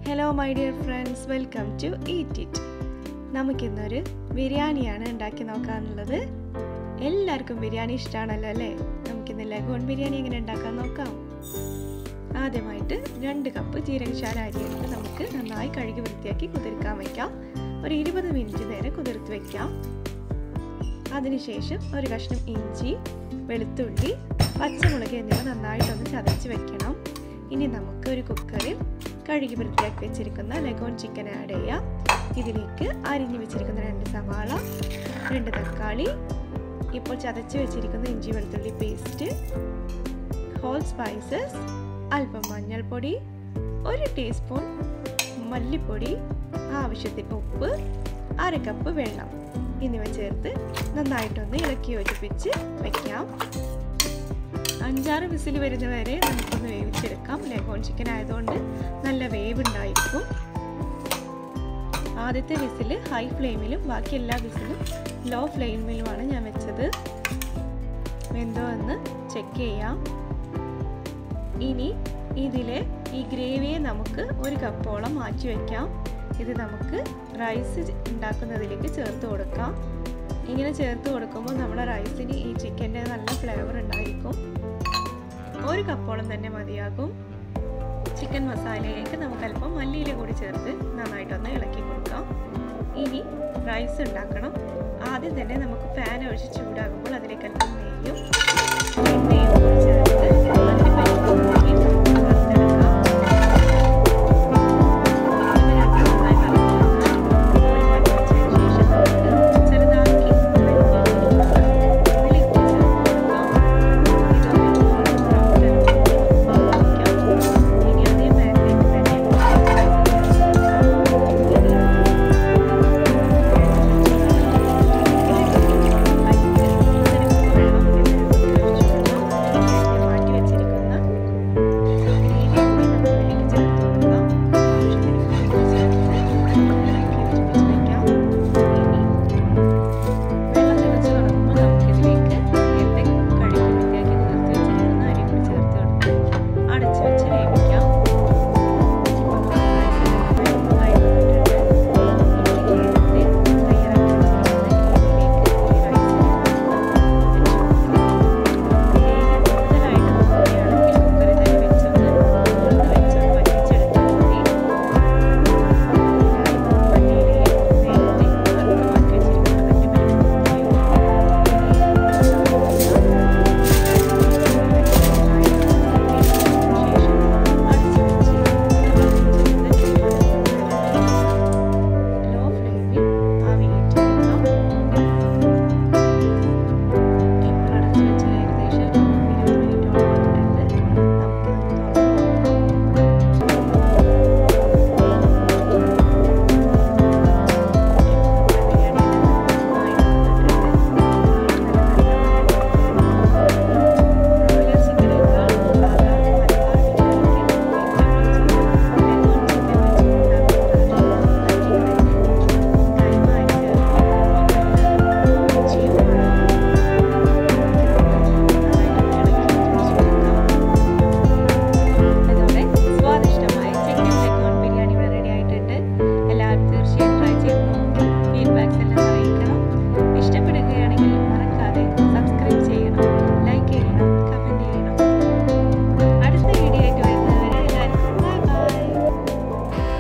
hello my dear friends welcome to eat it നമുക്കിന്നൊരു ബിരിയാണിയാണ് ഉണ്ടാക്കി നോക്കാനുള്ളത് എല്ലാവർക്കും ബിരിയാണി ഇഷ്ടമാണല്ലോ അല്ലേ നമുക്കിന്ന് ലഗോൺ ബിരിയാണി എങ്ങനെ ഉണ്ടാക്കാൻ നോക്കാം ആദ്യമായിട്ട് രണ്ട് കപ്പ് ജീരകശാല അരി എടുത്ത് നമുക്ക് നന്നായി കഴുകി വൃത്തിയാക്കി കുതിർക്കാൻ വയ്ക്കാം ഒരു ഇരുപത് മിനിറ്റ് നേരം കുതിർത്ത് വയ്ക്കാം അതിനുശേഷം ഒരു കഷ്ണം ഇഞ്ചി വെളുത്തുള്ളി പച്ചമുളക് എന്നിവ നന്നായിട്ടൊന്ന് ചതച്ച് വെക്കണം ഇനി നമുക്ക് ഒരു കുക്കറിൽ കഴുകി വൃത്തിയാക്കി വെച്ചിരിക്കുന്ന ലഗോൺ ചിക്കൻ ആഡ് ചെയ്യാം ഇതിലേക്ക് അരിഞ്ഞു വെച്ചിരിക്കുന്ന രണ്ട് സവാള രണ്ട് തക്കാളി ഇപ്പോൾ ചതച്ച് വെച്ചിരിക്കുന്ന ഇഞ്ചി വെളുത്തുള്ളി പേസ്റ്റ് ഹോൾ സ്പൈസസ് അല്പം മഞ്ഞൾപ്പൊടി ഒരു ടീസ്പൂൺ മല്ലിപ്പൊടി ആവശ്യത്തിന് ഉപ്പ് അര കപ്പ് വെള്ളം എന്നിവ ചേർത്ത് നന്നായിട്ടൊന്ന് ഇളക്കി യോജിപ്പിച്ച് വയ്ക്കാം അഞ്ചാറ് വിസിൽ വരുന്നവരെ നമുക്കൊന്ന് വേവിച്ചെടുക്കാം ലഗോൺ ചിക്കൻ ആയതുകൊണ്ട് നല്ല വേവ് ഉണ്ടായിരിക്കും ആദ്യത്തെ വിസിൽ ഹൈ ഫ്ലെയിമിലും ബാക്കി എല്ലാ വിസിലും ലോ ഫ്ലെയിമിലുമാണ് ഞാൻ വെച്ചത് വെന്തോ എന്ന് ചെക്ക് ചെയ്യാം ഇനി ഇതിലെ ഈ ഗ്രേവിയെ നമുക്ക് ഒരു കപ്പോളം മാറ്റി വയ്ക്കാം ഇത് നമുക്ക് റൈസ് ഉണ്ടാക്കുന്നതിലേക്ക് ചേർത്ത് കൊടുക്കാം ഇങ്ങനെ ചേർത്ത് കൊടുക്കുമ്പോൾ നമ്മുടെ റൈസിന് ഈ ചിക്കൻ്റെ നല്ല ഫ്ലേവർ ഉണ്ടായിരിക്കും ഒരു കപ്പോളം തന്നെ മതിയാകും ചിക്കൻ മസാലയിലേക്ക് നമുക്ക് അല്പം മല്ലിയില കൂടി ചേർത്ത് നന്നായിട്ടൊന്ന് ഇളക്കി കൊടുക്കാം ഇനി റൈസ് ഉണ്ടാക്കണം ആദ്യം തന്നെ നമുക്ക് പാൻ ഒഴിച്ച് ചൂടാകുമ്പോൾ അതിലേക്ക് അല്പം നെയ്യും എണ്ണയും